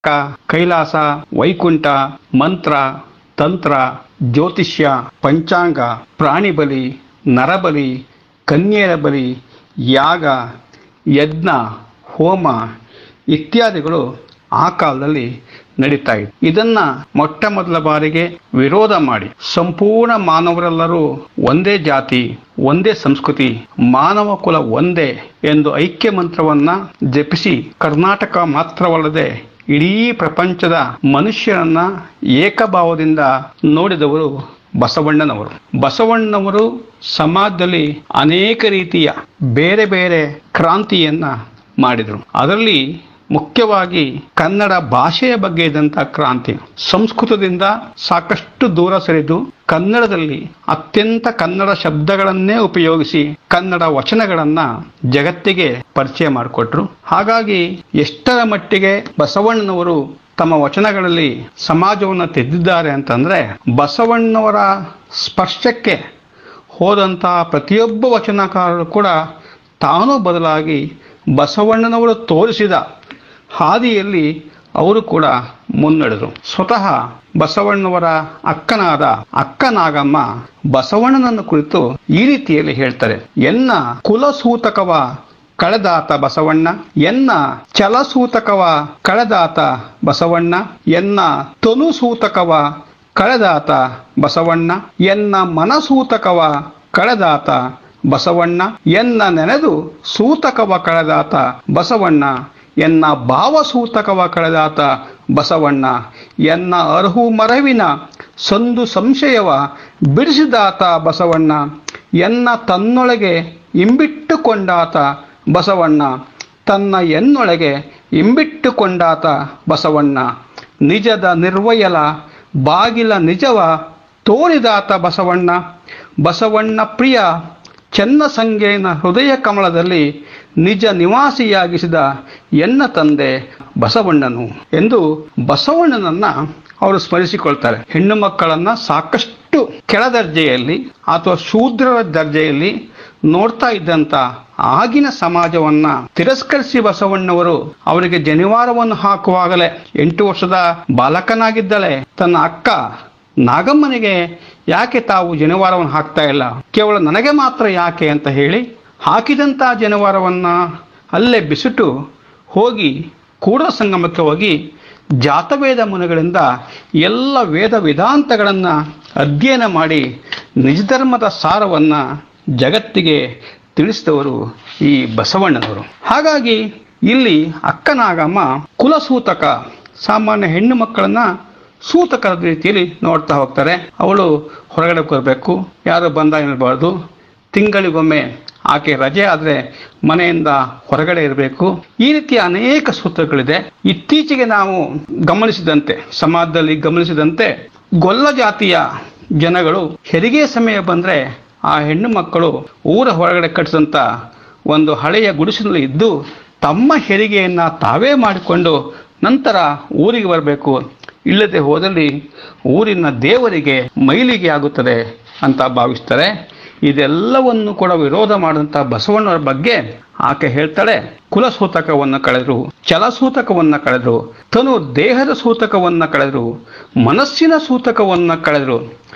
ಕೈಲಾಸ ವೈಕುಂಠ ಮಂತ್ರ ತಂತ್ರ ಜ್ಯೋತಿಷ್ಯ ಪಂಚಾಂಗ ಪ್ರಾಣಿ ಬಲಿ ನರಬಲಿ ಕನ್ಯೆಯರ ಬಲಿ ಯಾಗ ಯಜ್ಞ ಹೋಮ ಇತ್ಯಾದಿಗಳು ಆ ಕಾಲದಲ್ಲಿ ನಡೀತಾ ಇತ್ತು ಇದನ್ನ ಮೊಟ್ಟ ಮೊದಲ ಬಾರಿಗೆ ವಿರೋಧ ಮಾಡಿ ಸಂಪೂರ್ಣ ಮಾನವರೆಲ್ಲರೂ ಒಂದೇ ಜಾತಿ ಒಂದೇ ಸಂಸ್ಕೃತಿ ಮಾನವ ಕುಲ ಒಂದೇ ಎಂದು ಐಕ್ಯ ಮಂತ್ರವನ್ನ ಜಪಿಸಿ ಕರ್ನಾಟಕ ಮಾತ್ರವಲ್ಲದೆ ಇಡೀ ಪ್ರಪಂಚದ ಮನುಷ್ಯರನ್ನ ಏಕಭಾವದಿಂದ ನೋಡಿದವರು ಬಸವಣ್ಣನವರು ಬಸವಣ್ಣನವರು ಸಮಾಜದಲ್ಲಿ ಅನೇಕ ರೀತಿಯ ಬೇರೆ ಬೇರೆ ಕ್ರಾಂತಿಯನ್ನ ಮಾಡಿದರು ಅದರಲ್ಲಿ ಮುಖ್ಯವಾಗಿ ಕನ್ನಡ ಭಾಷೆಯ ಬಗ್ಗೆ ಇದ್ದಂಥ ಕ್ರಾಂತಿ ಸಂಸ್ಕೃತದಿಂದ ಸಾಕಷ್ಟು ದೂರ ಸರಿದು ಕನ್ನಡದಲ್ಲಿ ಅತ್ಯಂತ ಕನ್ನಡ ಶಬ್ದಗಳನ್ನೇ ಉಪಯೋಗಿಸಿ ಕನ್ನಡ ವಚನಗಳನ್ನ ಜಗತ್ತಿಗೆ ಪರಿಚಯ ಮಾಡಿಕೊಟ್ರು ಹಾಗಾಗಿ ಎಷ್ಟರ ಮಟ್ಟಿಗೆ ಬಸವಣ್ಣನವರು ತಮ್ಮ ವಚನಗಳಲ್ಲಿ ಸಮಾಜವನ್ನು ತೆದ್ದಿದ್ದಾರೆ ಅಂತಂದ್ರೆ ಬಸವಣ್ಣವರ ಸ್ಪರ್ಶಕ್ಕೆ ಹೋದಂತಹ ಪ್ರತಿಯೊಬ್ಬ ವಚನಕಾರರು ಕೂಡ ತಾನು ಬದಲಾಗಿ ಬಸವಣ್ಣನವರು ತೋರಿಸಿದ ಹಾದಿಯಲ್ಲಿ ಅವರು ಕೂಡ ಮುನ್ನಡೆದರು ಸ್ವತಃ ಬಸವಣ್ಣವರ ಅಕ್ಕನಾದ ಅಕ್ಕ ನಾಗಮ್ಮ ಬಸವಣ್ಣನನ್ನು ಕುರಿತು ಈ ರೀತಿಯಲ್ಲಿ ಹೇಳ್ತಾರೆ ಎನ್ನ ಕುಲಸೂತಕವ ಕಳೆದಾತ ಬಸವಣ್ಣ ಎನ್ನ ಚಲಸೂತಕವ ಕಳೆದಾತ ಬಸವಣ್ಣ ಎನ್ನ ತನುಸೂತಕವ ಕಳೆದಾತ ಬಸವಣ್ಣ ಎನ್ನ ಮನಸೂತಕವ ಕಳೆದಾತ ಬಸವಣ್ಣ ಎನ್ನ ನೆನೆದು ಸೂತಕವ ಕಳೆದಾತ ಬಸವಣ್ಣ ಎನ್ನ ಭಾವಸೂತಕವ ಕಳೆದಾತ ಬಸವಣ್ಣ ಎನ್ನ ಅರ್ಹು ಮರವಿನ ಸಂದು ಸಂಶಯವ ಬಿಡಿಸಿದಾತ ಬಸವಣ್ಣ ಎನ್ನ ತನ್ನೊಳಗೆ ಇಂಬಿಟ್ಟುಕೊಂಡಾತ ಬಸವಣ್ಣ ತನ್ನ ಎನ್ನೊಳಗೆ ಇಂಬಿಟ್ಟುಕೊಂಡಾತ ಬಸವಣ್ಣ ನಿಜದ ನಿರ್ವಯಲ ಬಾಗಿಲ ನಿಜವ ತೋರಿದಾತ ಬಸವಣ್ಣ ಬಸವಣ್ಣ ಪ್ರಿಯ ಚೆನ್ನ ಸಂಗೇನ ಹೃದಯ ಕಮಲದಲ್ಲಿ ನಿಜ ನಿವಾಸಿಯಾಗಿಸಿದ ಎನ್ನ ತಂದೆ ಬಸವಣ್ಣನು ಎಂದು ಬಸವಣ್ಣನನ್ನ ಅವರು ಸ್ಮರಿಸಿಕೊಳ್ತಾರೆ ಹೆಣ್ಣು ಮಕ್ಕಳನ್ನ ಸಾಕಷ್ಟು ಕೆಳ ದರ್ಜೆಯಲ್ಲಿ ಅಥವಾ ಶೂದ್ರರ ದರ್ಜೆಯಲ್ಲಿ ನೋಡ್ತಾ ಇದ್ದಂತ ಆಗಿನ ಸಮಾಜವನ್ನ ತಿರಸ್ಕರಿಸಿ ಬಸವಣ್ಣವರು ಅವರಿಗೆ ಜನಿವಾರವನ್ನು ಹಾಕುವಾಗಲೇ ಎಂಟು ವರ್ಷದ ಬಾಲಕನಾಗಿದ್ದಳೆ ತನ್ನ ಅಕ್ಕ ನಾಗಮ್ಮನಿಗೆ ಯಾಕೆ ತಾವು ಜನಿವಾರವನ್ನು ಹಾಕ್ತಾ ಇಲ್ಲ ಕೇವಲ ನನಗೆ ಮಾತ್ರ ಯಾಕೆ ಅಂತ ಹೇಳಿ ಹಾಕಿದಂಥ ಜನಿವಾರವನ್ನ ಅಲ್ಲೇ ಬಿಸಿಟು ಹೋಗಿ ಕೂಡ ಸಂಗಮಕ್ಕೆ ಹೋಗಿ ಜಾತವೇದ ಮುನಿಗಳಿಂದ ಎಲ್ಲ ವೇದ ವೇದಾಂತಗಳನ್ನು ಅಧ್ಯಯನ ಮಾಡಿ ನಿಜಧರ್ಮದ ಸಾರವನ್ನ ಜಗತ್ತಿಗೆ ತಿಳಿಸಿದವರು ಈ ಬಸವಣ್ಣನವರು ಹಾಗಾಗಿ ಇಲ್ಲಿ ಅಕ್ಕನಾಗಮ್ಮ ಕುಲಸೂತಕ ಸಾಮಾನ್ಯ ಹೆಣ್ಣು ಮಕ್ಕಳನ್ನ ಸೂತಕರ ರೀತಿಯಲ್ಲಿ ನೋಡ್ತಾ ಹೋಗ್ತಾರೆ ಅವಳು ಹೊರಗಡೆ ಬರಬೇಕು ಯಾರು ಬಂದ ಇರಬಾರ್ದು ತಿಂಗಳಿಗೊಮ್ಮೆ ಆಕೆ ರಜೆ ಆದರೆ ಮನೆಯಿಂದ ಹೊರಗಡೆ ಇರಬೇಕು ಈ ರೀತಿಯ ಅನೇಕ ಸೂತ್ರಗಳಿದೆ ಇತ್ತೀಚೆಗೆ ನಾವು ಗಮನಿಸಿದಂತೆ ಸಮಾಜದಲ್ಲಿ ಗಮನಿಸಿದಂತೆ ಗೊಲ್ಲ ಜಾತಿಯ ಜನಗಳು ಹೆರಿಗೆ ಸಮಯ ಬಂದ್ರೆ ಆ ಹೆಣ್ಣು ಮಕ್ಕಳು ಊರ ಹೊರಗಡೆ ಕಟ್ಟಿದಂತ ಒಂದು ಹಳೆಯ ಗುಡಿಸಿನಲ್ಲಿ ಇದ್ದು ತಮ್ಮ ಹೆರಿಗೆಯನ್ನ ತಾವೇ ಮಾಡಿಕೊಂಡು ನಂತರ ಊರಿಗೆ ಬರಬೇಕು ಇಲ್ಲದೆ ಹೋದಲ್ಲಿ ಊರಿನ ದೇವರಿಗೆ ಮೈಲಿಗೆ ಆಗುತ್ತದೆ ಅಂತ ಭಾವಿಸ್ತಾರೆ ಇದೆಲ್ಲವನ್ನು ಕೂಡ ವಿರೋಧ ಮಾಡಿದಂತ ಬಸವಣ್ಣವರ ಬಗ್ಗೆ ಆಕೆ ಹೇಳ್ತಾಳೆ ಕುಲಸೂತಕವನ್ನ ಕಳೆದ್ರು ಚಲಸೂತಕವನ್ನ ಕಳೆದ್ರು ತನು ದೇಹದ ಸೂತಕವನ್ನ ಕಳೆದ್ರು ಮನಸ್ಸಿನ ಸೂತಕವನ್ನ ಕಳೆದ್ರು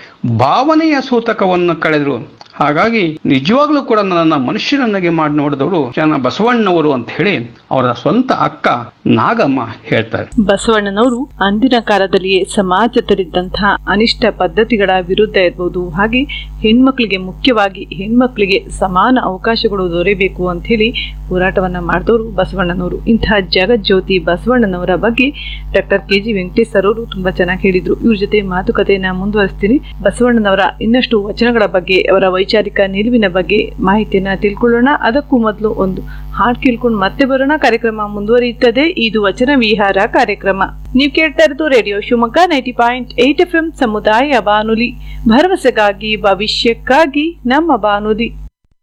ಭಾವನೆಯ ಸೂತಕವನ್ನು ಕಳೆದ್ರು ಹಾಗಾಗಿ ನಿಜವಾಗ್ಲೂ ಕೂಡ ನನ್ನನ್ನ ಮನುಷ್ಯನನ್ನಾಗಿ ಮಾಡಿ ನೋಡಿದವರು ಜನ ಬಸವಣ್ಣವರು ಅಂತ ಹೇಳಿ ಅವರ ಸ್ವಂತ ಅಕ್ಕ ನಾಗಮ್ಮ ಹೇಳ್ತಾರೆ ಬಸವಣ್ಣನವರು ಅಂದಿನ ಕಾಲದಲ್ಲಿಯೇ ಸಮಾಜದಲ್ಲಿದ್ದಂತಹ ಅನಿಷ್ಟ ಪದ್ಧತಿಗಳ ವಿರುದ್ಧ ಇರ್ಬೋದು ಹಾಗೆ ಹೆಣ್ಮಕ್ಳಿಗೆ ಮುಖ್ಯವಾಗಿ ಹೆಣ್ಮಕ್ಳಿಗೆ ಸಮಾನ ಅವಕಾಶಗಳು ದೊರೆಯಬೇಕು ಅಂತ ಹೇಳಿ ಹೋರಾಟವನ್ನ ಮಾಡಿದವರು ಬಸವಣ್ಣನವರು ಇಂತಹ ಜಗಜ್ಯೋತಿ ಬಸವಣ್ಣನವರ ಬಗ್ಗೆ doctor K G Venkatesh sir ಅವರು ತುಂಬಾ ಚೆನ್ನಾಗಿ ಹೇಳಿದ್ರು ಇವ್ರ ಜೊತೆ ಮಾತುಕತೆಯನ್ನ ಮುಂದುವರಿಸ್ತೀನಿ ಬಸವಣ್ಣನವರ ಇನ್ನಷ್ಟು ವಚನಗಳ ಬಗ್ಗೆ ಅವರ ವೈಚಾರಿಕ ನಿಲುವಿನ ಬಗ್ಗೆ ಮಾಹಿತಿಯನ್ನ ತಿಳ್ಕೊಳ್ಳೋಣ ಅದಕ್ಕೂ ಮೊದಲು ಒಂದು ಹಾಡ್ ಕೇಳ್ಕೊಂಡು ಮತ್ತೆ ಬರೋಣ ಕಾರ್ಯಕ್ರಮ ಮುಂದುವರಿಯುತ್ತದೆ ಇದು ವಚನ ವಿಹಾರ ಕಾರ್ಯಕ್ರಮ ನೀವು ಕೇಳ್ತಾ ಇರೋದು radio Shivamogga ninety point eight F M ಸಮುದಾಯ ಬಾನುಲಿ ಭರವಸೆಗಾಗಿ ಭವಿಷ್ಯಕ್ಕಾಗಿ ನಮ್ಮ ಬಾನುಲಿ